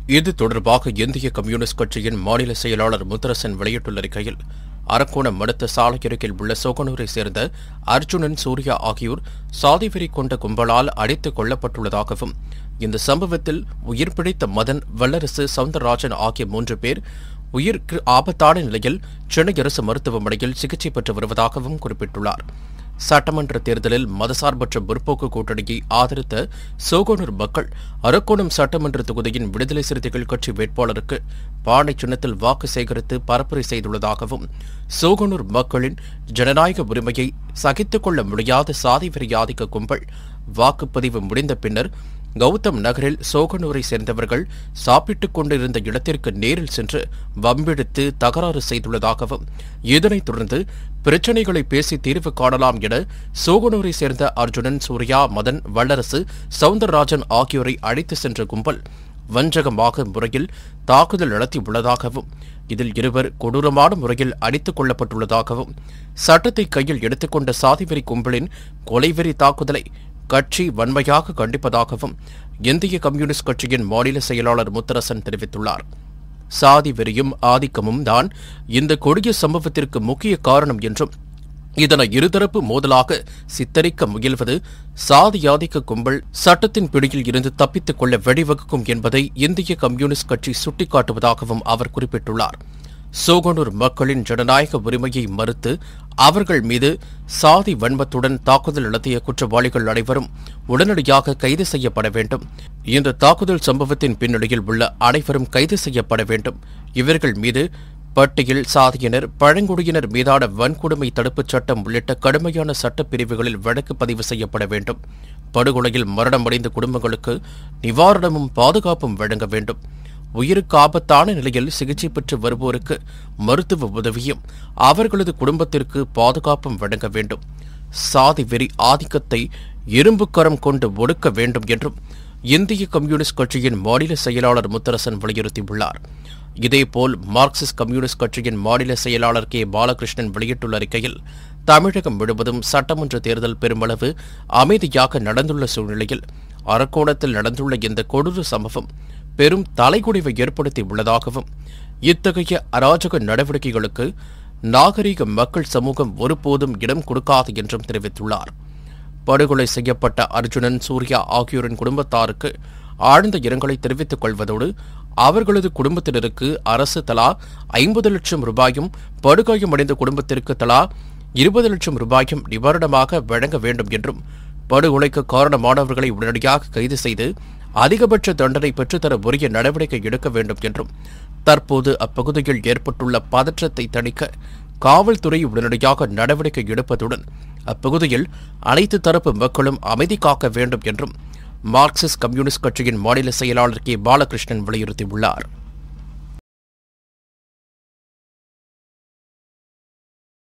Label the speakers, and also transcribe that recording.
Speaker 1: இது தொடர்பாக இந்திய கம்யூனிஸ்ட் கட்சியின் மாநில செயலாளர் முத்தரசன் வெளியிட்டுள்ள அறிக்கையில் அரக்கோணம் அடுத்த சாலையருகில் உள்ள சோகனூரை சேர்ந்த அர்ஜுனன் சூர்யா ஆகியோர் சாதிவெறி கொண்ட கும்பலால் அடித்துக் கொல்லப்பட்டுள்ளதாகவும் இந்த சம்பவத்தில் உயிர் பிழைத்த மதன் வல்லரசு சவுந்தரராஜன் ஆகிய மூன்று பேர் உயிருக்கு ஆபத்தான நிலையில் சென்னை அரசு மருத்துவமனையில் சிகிச்சை பெற்று வருவதாகவும் குறிப்பிட்டுள்ளார் சட்டமன்ற தேர்தலில் மதசார்பற்ற முற்போக்கு கூட்டணியை ஆதரித்த சோகனூர் மக்கள் அரக்கோணம் சட்டமன்ற தொகுதியின் விடுதலை சிறுத்தைகள் கட்சி வேட்பாளருக்கு பானை சின்னத்தில் வாக்கு சேகரித்து பரப்புரை செய்துள்ளதாகவும் சோகனூர் மக்களின் ஜனநாயக உரிமையை சகித்துக் கொள்ள முடியாத சாதி வெறியாதிக்க கும்பல் வாக்குப்பதிவு முடிந்த பின்னர் கௌதம் நகரில் சோகனூரை சேர்ந்தவர்கள் சாப்பிட்டுக் கொண்டிருந்த இடத்திற்கு நேரில் சென்று வம்பிழுத்து தகராறு செய்துள்ளதாகவும் இதனைத் தொடர்ந்து பிரச்சினைகளை பேசி தீர்வு காணலாம் என சோகனூரை சேர்ந்த அர்ஜுனன் சூர்யா மதன் வல்லரசு சவுந்தரராஜன் ஆகியோரை அழைத்து சென்ற கும்பல் வஞ்சகமாக முறையில் தாக்குதல் நடத்தியுள்ளதாகவும் இதில் இருவர் கொடூரமான முறையில் அடித்துக் கொள்ளப்பட்டுள்ளதாகவும் சட்டத்தை கையில் எடுத்துக்கொண்ட சாதிவெறி கும்பலின் கொலைவெறி தாக்குதலை கட்சி வன்மையாக கண்டிப்பதாகவும் இந்திய கம்யூனிஸ்ட் கட்சியின் மாநில செயலாளர் முத்தரசன் தெரிவித்துள்ளார் சாதி வெறியும் ஆதிக்கமும் தான் இந்த கொடிய சம்பவத்திற்கு முக்கிய காரணம் என்றும் இதனை இருதரப்பு மோதலாக சித்தரிக்க முயல்வது சாதியாதிக்க கும்பல் சட்டத்தின் பிடியில் இருந்து தப்பித்துக் கொள்ள வழிவகுக்கும் என்பதை இந்திய கம்யூனிஸ்ட் கட்சி சுட்டிக்காட்டுவதாகவும் அவர் குறிப்பிட்டுள்ளார் சோகனூர் மக்களின் ஜனநாயக உரிமையை மறுத்து அவர்கள் மீது சாதி வன்மத்துடன் தாக்குதல் நடத்திய குற்றவாளிகள் அனைவரும் உடனடியாக கைது செய்யப்பட வேண்டும் இந்த தாக்குதல் சம்பவத்தின் பின்னணியில் உள்ள அனைவரும் கைது செய்யப்பட வேண்டும் இவர்கள் மீது பட்டியல் சாதியினர் பழங்குடியினர் மீதான வன்கொடுமை தடுப்புச் சட்டம் உள்ளிட்ட கடுமையான சட்டப் பிரிவுகளில் வழக்கு பதிவு செய்யப்பட வேண்டும் படுகொலையில் மரணமடைந்த குடும்பங்களுக்கு நிவாரணமும் பாதுகாப்பும் வழங்க வேண்டும் உயிருக்கு ஆபத்தான நிலையில் சிகிச்சை பெற்று வருவோருக்கு மருத்துவ உதவியும் அவர்களது குடும்பத்திற்கு பாதுகாப்பும் வழங்க வேண்டும் சாதி வெறி ஆதிக்கத்தை இரும்பு கரம் கொண்டு ஒடுக்க வேண்டும் என்றும் இந்திய கம்யூனிஸ்ட் கட்சியின் மாநில செயலாளர் முத்தரசன் வலியுறுத்தியுள்ளார் இதேபோல் மார்க்சிஸ்ட் கம்யூனிஸ்ட் கட்சியின் மாநில செயலாளர் கே பாலகிருஷ்ணன் வெளியிட்டுள்ள அறிக்கையில் தமிழகம் முழுவதும் சட்டமன்ற தேர்தல் பெருமளவு அமைதியாக நடந்துள்ள சூழ்நிலையில் அரக்கோணத்தில் நடந்துள்ள இந்த கொடூர சம்பவம் பெரும் தலைகுடிவை ஏற்படுத்தி உள்ளதாகவும் இத்தகைய அராஜக நடவடிக்கைகளுக்கு நாகரீக மக்கள் சமூகம் ஒருபோதும் இடம் கொடுக்காது என்றும் தெரிவித்துள்ளார் படுகொலை செய்யப்பட்ட அர்ஜுனன் சூர்யா ஆகியோரின் குடும்பத்தாருக்கு ஆழ்ந்த இரங்கலை தெரிவித்துக் கொள்வதோடு அவர்களது குடும்பத்தினருக்கு அரசு தலா ஐம்பது லட்சம் ரூபாயும் படுகாயமடைந்த குடும்பத்திற்கு தலா இருபது லட்சம் ரூபாயும் நிவாரணமாக வழங்க வேண்டும் என்றும் படுகொலைக்கு காரணமானவர்களை உடனடியாக கைது செய்து அதிகபட்ச தண்டனை பெற்றுத்தர உரிய நடவடிக்கை எடுக்க வேண்டும் என்றும் தற்போது அப்பகுதியில் ஏற்பட்டுள்ள பதற்றத்தை தணிக்க காவல்துறை உடனடியாக நடவடிக்கை எடுப்பதுடன் அப்பகுதியில் அனைத்து தரப்பு மக்களும் அமைதி காக்க வேண்டும் என்றும் மார்க்சிஸ்ட் கம்யூனிஸ்ட் கட்சியின் மாநில செயலாளர் கே பாலகிருஷ்ணன் வலியுறுத்தியுள்ளார்